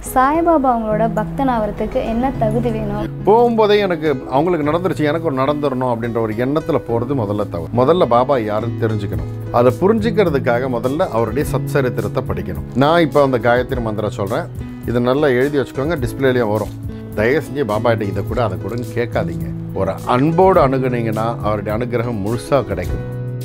சாய்பாபா அவங்களோட பக்தன் ஆகிறதுக்கு என்ன தகுதி வேணும் போகும்போதே எனக்கு அவங்களுக்கு நடந்துருச்சு எனக்கு ஒரு நடந்துடணும் அப்படின்ற ஒரு எண்ணத்தில் போகிறது முதல்ல தவறு முதல்ல பாபா யாருன்னு தெரிஞ்சுக்கணும் அதை புரிஞ்சுக்கிறதுக்காக முதல்ல அவருடைய சச்சரித்திரத்தை படிக்கணும் நான் இப்போ அந்த காயத்ரி மந்திரம் சொல்கிறேன் இதை நல்லா எழுதி வச்சுக்கோங்க டிஸ்பிளேலையும் வரும் தயவு செஞ்சு பாபா கிட்ட இதை கூட அதை கூடன்னு கேட்காதீங்க ஒரு அன்போடு அணுகுனீங்கன்னா அவருடைய அனுகிரகம் முழுசாக கிடைக்கும்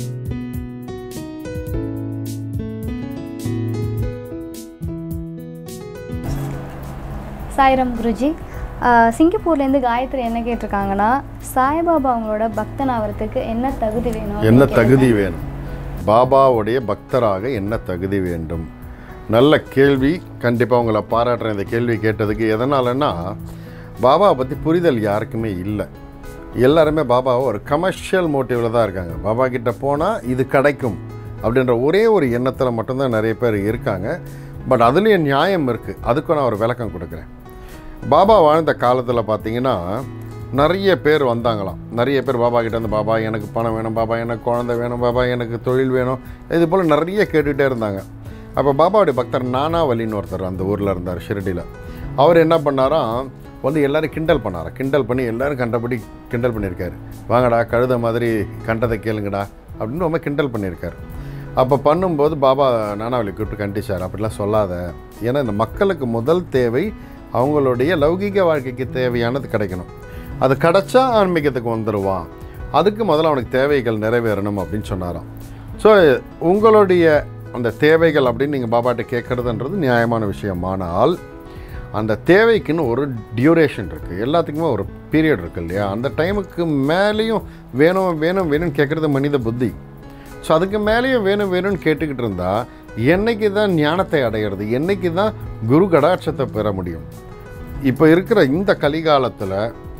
சாய்ராம் குருஜி ஆஹ் சிங்கப்பூர்லேருந்து காயத்ரி என்ன கேட்டிருக்காங்கன்னா சாய்பாபா அவங்களோட பக்தன் ஆகிறதுக்கு என்ன தகுதி வேணும் என்ன தகுதி வேணும் பாபாவுடைய பக்தராக என்ன தகுதி வேண்டும் நல்ல கேள்வி கண்டிப்பாக உங்களை பாராட்டுறேன் இந்த கேள்வி கேட்டதுக்கு எதனாலன்னா பாபாவை பற்றி புரிதல் யாருக்குமே இல்லை எல்லாருமே பாபாவை ஒரு கமர்ஷியல் மோட்டிவில் தான் இருக்காங்க பாபா கிட்ட போனால் இது கிடைக்கும் அப்படின்ற ஒரே ஒரு எண்ணத்தில் மட்டும்தான் நிறைய பேர் இருக்காங்க பட் அதுலேயும் நியாயம் இருக்குது அதுக்கும் நான் ஒரு விளக்கம் கொடுக்குறேன் பாபா வாழ்ந்த காலத்தில் பார்த்தீங்கன்னா நிறைய பேர் வந்தாங்களாம் நிறைய பேர் பாபா கிட்ட வந்து பாபா எனக்கு பணம் வேணும் பாபா எனக்கு குழந்தை வேணும் பாபா எனக்கு தொழில் வேணும் இது போல் நிறைய கேட்டுகிட்டே இருந்தாங்க அப்போ பாபாவுடைய பக்தர் நானாவலின்னு ஒருத்தர் அந்த ஊரில் இருந்தார் ஷிரடியில் அவர் என்ன பண்ணாராம் வந்து எல்லாரும் கிண்டல் பண்ணாரா கிண்டல் பண்ணி எல்லாரும் கண்டபடி கிண்டல் பண்ணியிருக்காரு வாங்கடா கழுத மாதிரி கண்டதை கேளுங்கடா அப்படின்னு ரொம்ப கிண்டல் பண்ணியிருக்காரு அப்போ பண்ணும்போது பாபா நானாவலி கூப்பிட்டு கண்டிச்சார் அப்படிலாம் சொல்லாத ஏன்னா இந்த மக்களுக்கு முதல் தேவை அவங்களுடைய லௌகிக வாழ்க்கைக்கு தேவையானது கிடைக்கணும் அது கிடைச்சா ஆன்மீகத்துக்கு வந்துடுவான் அதுக்கு முதல்ல அவனுக்கு தேவைகள் நிறைவேறணும் அப்படின்னு சொன்னாராம் ஸோ உங்களுடைய அந்த தேவைகள் அப்படின்னு நீங்கள் பாபாட்ட கேட்குறதுன்றது நியாயமான விஷயம் ஆனால் அந்த தேவைக்குன்னு ஒரு டியூரேஷன் இருக்குது எல்லாத்துக்குமே ஒரு பீரியட் இருக்கு இல்லையா அந்த டைமுக்கு மேலேயும் வேணும் வேணும் வேணும்னு கேட்குறது மனித புத்தி ஸோ அதுக்கு மேலேயும் வேணும் வேணும்னு கேட்டுக்கிட்டு இருந்தால் என்னைக்கு தான் ஞானத்தை அடையிறது என்னைக்கு தான் குரு கடாட்சத்தை பெற முடியும் இப்போ இருக்கிற இந்த கலிகாலத்தில்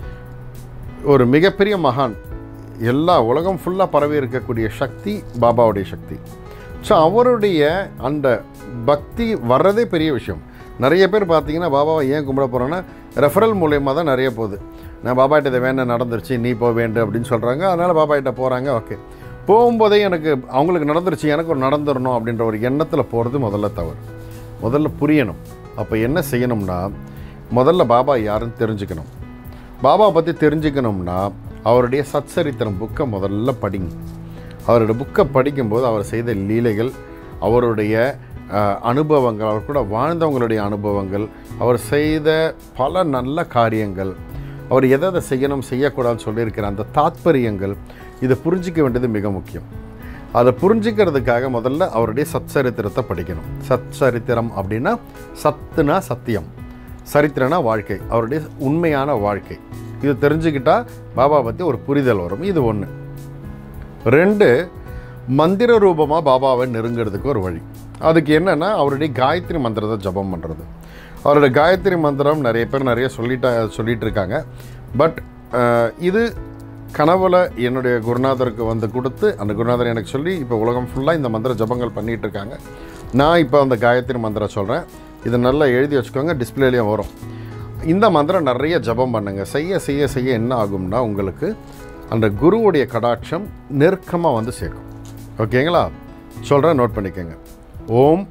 ஒரு மிகப்பெரிய மகான் எல்லா உலகம் ஃபுல்லாக பரவி இருக்கக்கூடிய சக்தி பாபாவுடைய சக்தி ஸோ அவருடைய அந்த பக்தி வர்றதே பெரிய விஷயம் நிறைய பேர் பார்த்தீங்கன்னா பாபாவை ஏன் கும்பிட போகிறோன்னா ரெஃபரல் மூலயமா தான் நிறைய போகுது நான் பாபா கிட்ட இதை வேணும் நடந்துருச்சு நீ போக வேண்டும் அப்படின்னு சொல்கிறாங்க அதனால் பாபா கிட்ட போகிறாங்க ஓகே போகும்போதே எனக்கு அவங்களுக்கு நடந்துருச்சு எனக்கு ஒரு நடந்துடணும் அப்படின்ற ஒரு எண்ணத்தில் போகிறது முதல்ல தவறு முதல்ல புரியணும் அப்போ என்ன செய்யணும்னா முதல்ல பாபா யாருன்னு தெரிஞ்சுக்கணும் பாபா பற்றி தெரிஞ்சுக்கணும்னா அவருடைய சச்சரித்திரம் புக்கை முதல்ல படிங்க அவருடைய புக்கை படிக்கும்போது அவர் செய்த லீலைகள் அவருடைய அஹ், அனுபவங்கள் அவர் கூட வாழ்ந்தவங்களுடைய அனுபவங்கள் அவர் செய்த பல நல்ல காரியங்கள் அவர் எதை எதை செய்யணும் செய்யக்கூடாதுன்னு சொல்லியிருக்கிற அந்த தாத்பரியங்கள் இதை புரிஞ்சிக்க வேண்டியது மிக முக்கியம் அதை புரிஞ்சுக்கிறதுக்காக முதல்ல அவருடைய சச்சரித்திரத்தை படிக்கணும் சச்சரித்திரம் அப்படின்னா சத்துனா சத்தியம் சரித்திரனா வாழ்க்கை அவருடைய உண்மையான வாழ்க்கை இது தெரிஞ்சுக்கிட்டா பாபா பற்றி ஒரு புரிதல் வரும் இது ஒன்று ரெண்டு மந்திர ரூபமாக பாபாவை நெருங்கிறதுக்கு ஒரு வழி அதுக்கு என்னென்னா அவருடைய காயத்ரி மந்திரத்தை ஜபம் பண்ணுறது அவருடைய காயத்ரி மந்திரம் நிறைய பேர் நிறைய சொல்லிட்டா சொல்லிட்டு இருக்காங்க பட் இது கனவுல என்னுடைய குருநாதருக்கு வந்து கொடுத்து அந்த குருநாதர் எனக்கு சொல்லி இப்போ உலகம் ஃபுல்லாக இந்த மந்திர ஜபங்கள் பண்ணிட்டு இருக்காங்க நான் இப்போ அந்த காயத்ரி மந்திரம் சொல்கிறேன் இதை நல்லா எழுதி வச்சுக்கோங்க டிஸ்பிளேலையும் வரும் இந்த மந்திரம் நிறைய ஜபம் பண்ணுங்க செய்ய செய்ய செய்ய என்ன ஆகும்னா உங்களுக்கு அந்த குருவுடைய கடாட்சம் நெருக்கமாக வந்து சேர்க்கும் ஓகேங்களா சொல்கிறேன் நோட் பண்ணிக்கோங்க ஓம்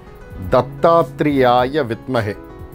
தத்தாத்ரியாய வித்மகே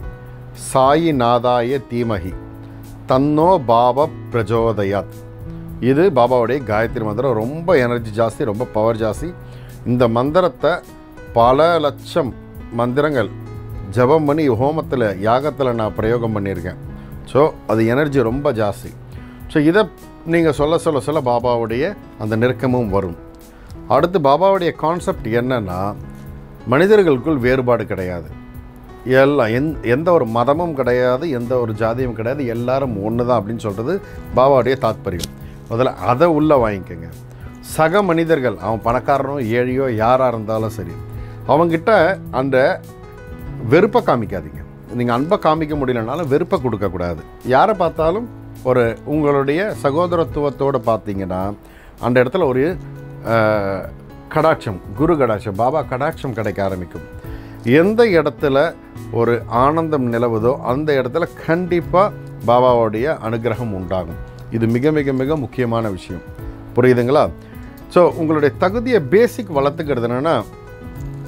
சாயிநாதாய தீமகி தன்னோ பாப பிரஜோதயாத் இது பாபாவுடைய காயத்ரி மந்திரம் ரொம்ப எனர்ஜி ஜாஸ்தி ரொம்ப பவர் ஜாஸ்தி இந்த மந்திரத்தை பல லட்சம் மந்திரங்கள் ஜெபம் பண்ணி ஹோமத்தில் யாகத்தில் நான் பிரயோகம் பண்ணியிருக்கேன் ஸோ அது எனர்ஜி ரொம்ப ஜாஸ்தி ஸோ இதை நீங்கள் சொல்ல சொல்ல சொல்ல பாபாவுடைய அந்த நெருக்கமும் வரும் அடுத்து பாபாவுடைய கான்செப்ட் என்னன்னா மனிதர்களுக்குள் வேறுபாடு கிடையாது எல்லாம் எந் எந்த ஒரு மதமும் கிடையாது எந்த ஒரு ஜாதியும் கிடையாது எல்லாரும் ஒன்று தான் அப்படின்னு சொல்கிறது பாபாவுடைய தாத்பரியம் முதல்ல அதை உள்ளே வாங்கிக்கோங்க சக மனிதர்கள் அவன் பணக்காரனோ ஏழையோ யாராக இருந்தாலும் சரி அவங்கிட்ட அந்த வெறுப்பை காமிக்காதீங்க நீங்கள் அன்பை காமிக்க முடியலனாலும் வெறுப்பை கொடுக்கக்கூடாது யாரை பார்த்தாலும் ஒரு உங்களுடைய சகோதரத்துவத்தோடு பார்த்தீங்கன்னா அந்த இடத்துல ஒரு அஹ், கடாட்சம் குரு கடாட்சம் பாபா கடாட்சம் கிடைக்க ஆரம்பிக்கும் எந்த இடத்துல ஒரு ஆனந்தம் நிலவுதோ அந்த இடத்துல கண்டிப்பாக பாபாவுடைய அனுகிரகம் உண்டாகும் இது மிக மிக மிக முக்கியமான விஷயம் புரியுதுங்களா ஸோ உங்களுடைய தகுதியை பேசிக் வளர்த்துக்கிறது என்னென்னா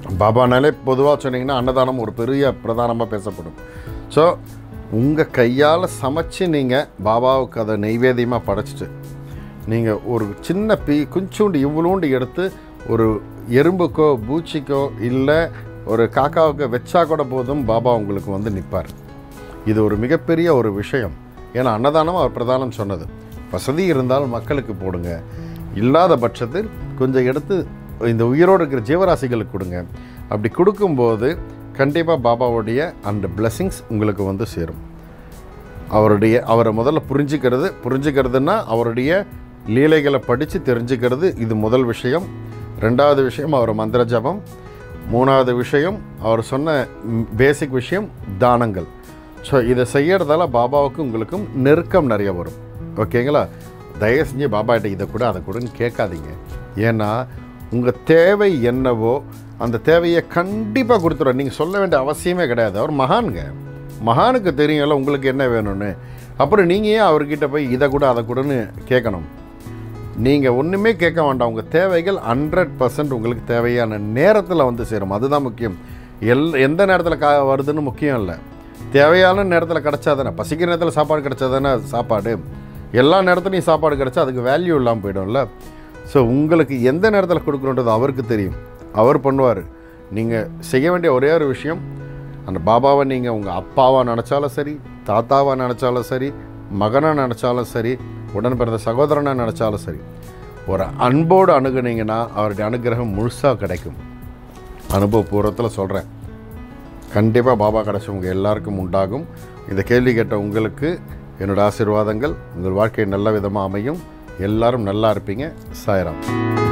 பாபானாலே பொதுவாக சொன்னீங்கன்னா அன்னதானம் ஒரு பெரிய பிரதானமாக பேசப்படும் ஸோ உங்கள் கையால் சமைச்சு நீங்கள் பாபாவுக்கு அதை நெய்வேத்தியமாக படைச்சிட்டு நீங்கள் ஒரு சின்ன பீ கொஞ்சோண்டு இவ்வளோண்டு எடுத்து ஒரு எறும்புக்கோ பூச்சிக்கோ இல்லை ஒரு காக்காவுக்கு வச்சா கூட போதும் பாபா உங்களுக்கு வந்து நிற்பார் இது ஒரு மிகப்பெரிய ஒரு விஷயம் ஏன்னா அன்னதானம் அவர் பிரதானம் சொன்னது வசதி இருந்தால் மக்களுக்கு போடுங்க இல்லாத பட்சத்தில் கொஞ்சம் எடுத்து இந்த உயிரோடு இருக்கிற ஜீவராசிகளுக்கு கொடுங்க அப்படி கொடுக்கும்போது கண்டிப்பாக பாபாவுடைய அந்த blessings உங்களுக்கு வந்து சேரும் அவருடைய அவரை முதல்ல புரிஞ்சுக்கிறது புரிஞ்சுக்கிறதுனா அவருடைய லீலைகளை படித்து தெரிஞ்சுக்கிறது இது முதல் விஷயம் ரெண்டாவது விஷயம் அவர் மந்திர ஜபம் மூணாவது விஷயம் அவர் சொன்ன பேசிக் விஷயம் தானங்கள் ஸோ இதை செய்யறதால பாபாவுக்கும் உங்களுக்கும் நெருக்கம் நிறைய வரும் ஓகேங்களா தயவு செஞ்சு பாபா கிட்ட இதை கூட அதை கூடன்னு கேட்காதீங்க ஏன்னா உங்கள் தேவை என்னவோ அந்த தேவையை கண்டிப்பாக கொடுத்துருவார் நீங்கள் சொல்ல வேண்டிய அவசியமே கிடையாது அவர் மகானுங்க மகானுக்கு தெரியும்ல உங்களுக்கு என்ன வேணும்னு அப்புறம் நீங்கள் ஏன் அவர்கிட்ட போய் இதை கூட அதை கூடன்னு கேட்கணும் நீங்கள் ஒன்றுமே கேட்க வேண்டாம் உங்கள் தேவைகள் ஹண்ட்ரட் பர்சன்ட் உங்களுக்கு தேவையான நேரத்தில் வந்து சேரும் அதுதான் முக்கியம் எல் எந்த நேரத்தில் கா வருதுன்னு முக்கியம் இல்லை தேவையான நேரத்தில் கிடச்சா தானே பசிக்கிற நேரத்தில் சாப்பாடு கிடச்சா தானே சாப்பாடு எல்லா நேரத்துலையும் சாப்பாடு கிடச்சா அதுக்கு வேல்யூ இல்லாமல் போயிடும்ல ஸோ உங்களுக்கு எந்த நேரத்தில் கொடுக்கணுன்றது அவருக்கு தெரியும் அவர் பண்ணுவார் நீங்கள் செய்ய வேண்டிய ஒரே ஒரு விஷயம் அந்த பாபாவை நீங்கள் உங்கள் அப்பாவாக நினச்சாலும் சரி தாத்தாவாக நினச்சாலும் சரி மகனாக நினச்சாலும் சரி உடன் பிறந்த சகோதரனாக நினச்சாலும் சரி ஒரு அன்போடு அணுகுனீங்கன்னா அவருடைய அனுகிரகம் முழுசாக கிடைக்கும் அனுபவபூர்வத்தில் சொல்கிறேன் கண்டிப்பாக பாபா கிடைச்சவங்க எல்லாருக்கும் உண்டாகும் இந்த கேள்வி கேட்ட உங்களுக்கு என்னோட ஆசீர்வாதங்கள் உங்கள் வாழ்க்கை நல்ல விதமாக அமையும் எல்லாரும் நல்லா இருப்பீங்க சாயராம்